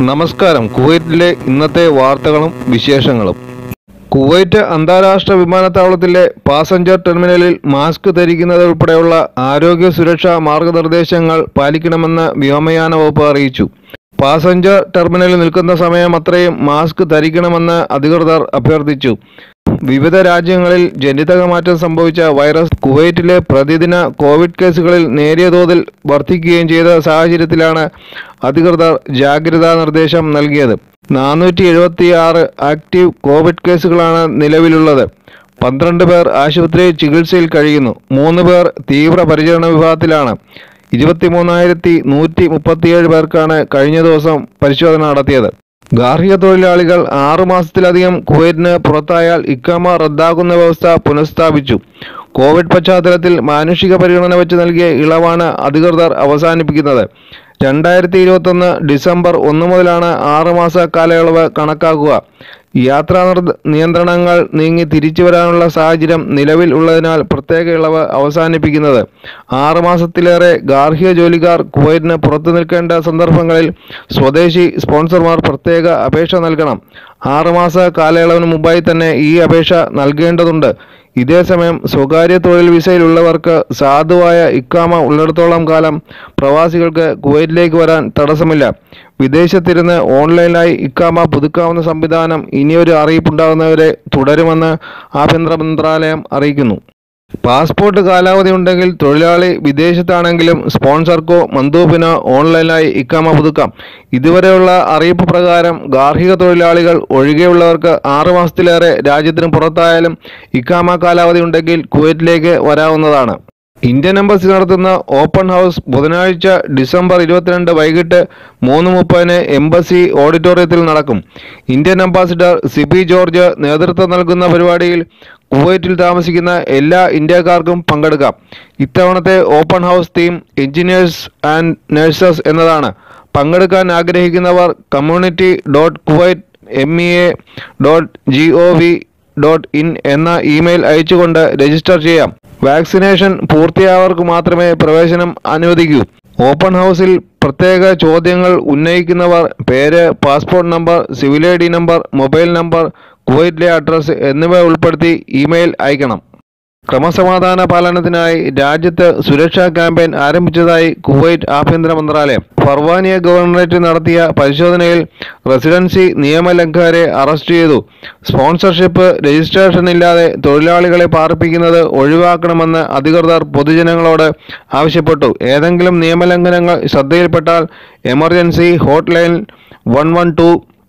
നമസ്കാരം കുവൈറ്റിലെ ഇന്നത്തെ വാർത്തകളും വിശേഷങ്ങളും കുവൈറ്റ് അന്താരാഷ്ട്ര വിമാനത്താവളത്തിലെ പാസഞ്ചർ ടെർമിനലിൽ മാസ്ക് ധരിക്കുന്നത് ഉൾപ്പെടെയുള്ള ആരോഗ്യ സുരക്ഷാ മാർഗനിർദ്ദേശങ്ങൾ പാലിക്കണമെന്ന് വ്യോമയാന വകുപ്പ് അറിയിച്ചു പാസഞ്ചർ ടെർമിനലിൽ നിൽക്കുന്ന സമയം അത്രയും മാസ്ക് ധരിക്കണമെന്ന് അധികൃതർ അഭ്യർത്ഥിച്ചു വിവിധ രാജ്യങ്ങളിൽ ജനിതകമാറ്റം സംഭവിച്ച വൈറസ് കുവൈറ്റിലെ പ്രതിദിന കോവിഡ് കേസുകളിൽ നേരിയ തോതിൽ വർദ്ധിക്കുകയും ചെയ്ത സാഹചര്യത്തിലാണ് അധികൃതർ ജാഗ്രതാ നിർദ്ദേശം നൽകിയത് നാനൂറ്റി എഴുപത്തി ആറ് ആക്റ്റീവ് കോവിഡ് കേസുകളാണ് നിലവിലുള്ളത് പന്ത്രണ്ട് പേർ ആശുപത്രിയിൽ ചികിത്സയിൽ കഴിയുന്നു മൂന്ന് പേർ തീവ്ര പരിചരണ വിഭാഗത്തിലാണ് ഇരുപത്തിമൂന്നായിരത്തി നൂറ്റി മുപ്പത്തിയേഴ് പേർക്കാണ് കഴിഞ്ഞ ദിവസം പരിശോധന നടത്തിയത് ഗാർഹിക തൊഴിലാളികൾ ആറു മാസത്തിലധികം കുവൈറ്റിന് പുറത്തായാൽ ഇക്കാമ റദ്ദാക്കുന്ന വ്യവസ്ഥ പുനഃസ്ഥാപിച്ചു കോവിഡ് പശ്ചാത്തലത്തിൽ മാനുഷിക പരിഗണന വെച്ച് നൽകിയ ഇളവാണ് അധികൃതർ അവസാനിപ്പിക്കുന്നത് രണ്ടായിരത്തി ഇരുപത്തൊന്ന് ഡിസംബർ ഒന്ന് മുതലാണ് ആറുമാസ കാലയളവ് കണക്കാക്കുക യാത്രാ നിർദ്ദ- നിയന്ത്രണങ്ങൾ നീങ്ങി തിരിച്ചു വരാനുള്ള സാഹചര്യം നിലവിൽ ഉള്ളതിനാൽ പ്രത്യേക ഇളവ് അവസാനിപ്പിക്കുന്നത് ആറുമാസത്തിലേറെ ഗാർഹിക ജോലിക്കാർ കുവൈറ്റിന് പുറത്തു നിൽക്കേണ്ട സന്ദർഭങ്ങളിൽ സ്വദേശി സ്പോൺസർമാർ പ്രത്യേക അപേക്ഷ നൽകണം ആറുമാസ കാലയളവിന് മുമ്പായി തന്നെ ഈ അപേക്ഷ നൽകേണ്ടതുണ്ട് ഇതേസമയം സ്വകാര്യ തൊഴിൽ വിസയിലുള്ളവർക്ക് സാധുവായ ഇക്കാമ ഉള്ളിടത്തോളം കാലം പ്രവാസികൾക്ക് കുവൈറ്റിലേക്ക് വരാൻ തടസ്സമില്ല വിദേശത്തിരുന്ന് ഓൺലൈനായി ഇക്കാമ പുതുക്കാവുന്ന സംവിധാനം ഇനിയൊരു അറിയിപ്പുണ്ടാകുന്നവരെ തുടരുമെന്ന് ആഭ്യന്തര മന്ത്രാലയം അറിയിക്കുന്നു പാസ്പോർട്ട് കാലാവധി ഉണ്ടെങ്കിൽ തൊഴിലാളി വിദേശത്താണെങ്കിലും സ്പോൺസർക്കോ മന്ദൂബിനോ ഓൺലൈനായി ഇക്കാമ പുതുക്കാം ഇതുവരെയുള്ള അറിയിപ്പ് പ്രകാരം ഗാർഹിക തൊഴിലാളികൾ ഒഴികെയുള്ളവർക്ക് ആറ് മാസത്തിലേറെ രാജ്യത്തിന് പുറത്തായാലും ഇക്കാമ കാലാവധി ഉണ്ടെങ്കിൽ കുവൈറ്റിലേക്ക് വരാവുന്നതാണ് ഇന്ത്യൻ എംബസി നടത്തുന്ന ഓപ്പൺ ഹൗസ് ബുധനാഴ്ച ഡിസംബർ ഇരുപത്തിരണ്ട് വൈകിട്ട് മൂന്ന് മുപ്പതിന് എംബസി ഓഡിറ്റോറിയത്തിൽ നടക്കും ഇന്ത്യൻ അംബാസിഡർ സിബി ജോർജ് നേതൃത്വം നൽകുന്ന പരിപാടിയിൽ കുവൈറ്റിൽ താമസിക്കുന്ന എല്ലാ ഇന്ത്യക്കാർക്കും പങ്കെടുക്കാം ഇത്തവണത്തെ open house theme engineers and nurses എന്നതാണ് പങ്കെടുക്കാൻ ആഗ്രഹിക്കുന്നവർ community dot Kuwait M E A dot G O V dot in എന്ന ഇമെയിൽ അയച്ചുകൊണ്ട് രജിസ്റ്റർ ചെയ്യാം വാക്സിനേഷൻ പൂർത്തിയായവർക്ക് മാത്രമേ പ്രവേശനം അനുവദിക്കൂ ഓപ്പൺ ഹൗസിൽ പ്രത്യേക ചോദ്യങ്ങൾ ഉന്നയിക്കുന്നവർ പേര് passport number civil I D number mobile number കുവൈറ്റിലെ അഡ്രസ്സ് എന്നിവ ഉൾപ്പെടുത്തി ഇമെയിൽ അയക്കണം ക്രമസമാധാന പാലനത്തിനായി രാജ്യത്ത് സുരക്ഷാ ക്യാമ്പയിൻ ആരംഭിച്ചതായി കുവൈറ്റ് ആഭ്യന്തര മന്ത്രാലയം ഫർവാനിയ ഗവർണറേറ്റ് നടത്തിയ പരിശോധനയിൽ റെസിഡൻസി നിയമലംഘകരെ അറസ്റ്റ് ചെയ്തു സ്പോൺസർഷിപ്പ് രജിസ്ട്രേഷൻ ഇല്ലാതെ തൊഴിലാളികളെ പാർപ്പിക്കുന്നത് ഒഴിവാക്കണമെന്ന് അധികൃതർ പൊതുജനങ്ങളോട് ആവശ്യപ്പെട്ടു ഏതെങ്കിലും നിയമലംഘനങ്ങൾ ശ്രദ്ധയിൽപ്പെട്ടാൽ emergency hotline one one two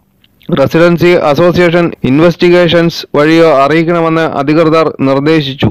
residency association investigations വഴിയോ അറിയിക്കണമെന്ന് അധികൃതർ നിർദ്ദേശിച്ചു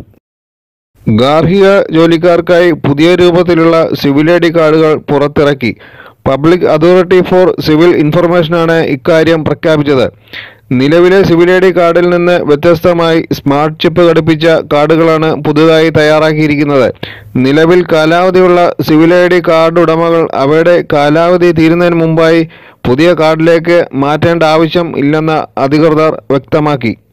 ഗാർഹിക ജോലിക്കാർക്കായി പുതിയ രൂപത്തിലുള്ള സിവിൽ ഐ ഡി കാർഡുകൾ പുറത്തിറക്കി പബ്ലിക് അതോറിറ്റി ഫോർ സിവിൽ ഇൻഫർമേഷനാണ് ഇക്കാര്യം പ്രഖ്യാപിച്ചത് നിലവിലെ സിവിൽ ഐ ഡി കാർഡിൽ നിന്ന് വ്യത്യസ്തമായി സ്മാർട്ട് ചിപ്പ് ഘടിപ്പിച്ച കാർഡുകളാണ് പുതുതായി തയ്യാറാക്കിയിരിക്കുന്നത് നിലവിൽ കാലാവധിയുള്ള സിവിൽ ഐ ഡി കാർഡ് ഉടമകൾ അവയുടെ കാലാവധി തീരുന്നതിന് മുമ്പായി പുതിയ കാർഡിലേക്ക് മാറ്റേണ്ട ആവശ്യം ഇല്ലെന്ന് അധികൃതർ വ്യക്തമാക്കി